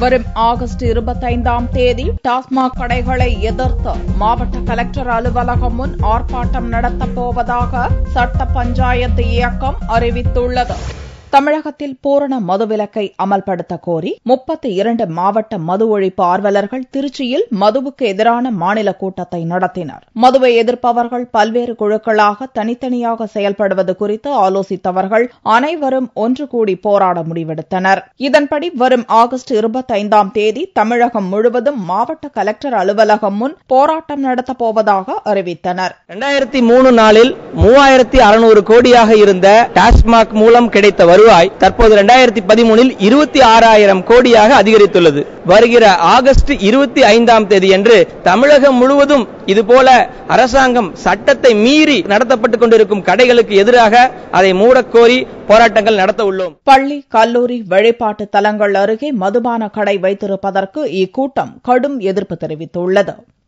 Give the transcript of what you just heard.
வரும் ஆகஸ்ட் இருபத்தைந்தாம் தேதி டாஸ்மாக் கடைகளை எதிர்த்து மாவட்ட கலெக்டர் அலுவலகம் முன் ஆர்ப்பாட்டம் நடத்தப் போவதாக சட்ட பஞ்சாயத்து இயக்கம் அறிவித்துள்ளது தமிழகத்தில் பூரண மதுவிலக்கை அமல்படுத்த கோரி முப்பத்தி இரண்டு மாவட்ட மது ஒழிப்பு ஆர்வலர்கள் திருச்சியில் மதுவுக்கு எதிரான மாநில கூட்டத்தை நடத்தினர் மதுவை எதிர்ப்பவர்கள் பல்வேறு குழுக்களாக தனித்தனியாக செயல்படுவது குறித்து ஆலோசித்தவர்கள் அனைவரும் ஒன்று கூடி போராட முடிவெடுத்தனர் இதன்படி வரும் ஆகஸ்ட் இருபத்தைந்தாம் தேதி தமிழகம் முழுவதும் மாவட்ட கலெக்டர் அலுவலகம் முன் போராட்டம் நடத்தப் போவதாக அறிவித்தனர் இரண்டாயிரத்தி மூணு நாளில் மூவாயிரத்தி அறுநூறு கோடியாக இருந்த டாஸ்மாக் மூலம் கிடைத்த வருவாய் தற்போது இரண்டாயிரத்தி பதிமூணில் இருபத்தி ஆறாயிரம் கோடியாக அதிகரித்துள்ளது வருகிற ஆகஸ்ட் இருபத்தி ஐந்தாம் தேதி அன்று தமிழகம் முழுவதும் இதுபோல அரசாங்கம் சட்டத்தை மீறி நடத்தப்பட்டுக் கொண்டிருக்கும் கடைகளுக்கு எதிராக அதை மூடக்கோரி போராட்டங்கள் நடத்த உள்ளோம் பள்ளி கல்லூரி வழிபாட்டு தலங்கள் அருகே மதுபான கடை வைத்திருப்பதற்கு இக்கூட்டம் கடும் எதிர்ப்பு தெரிவித்துள்ளது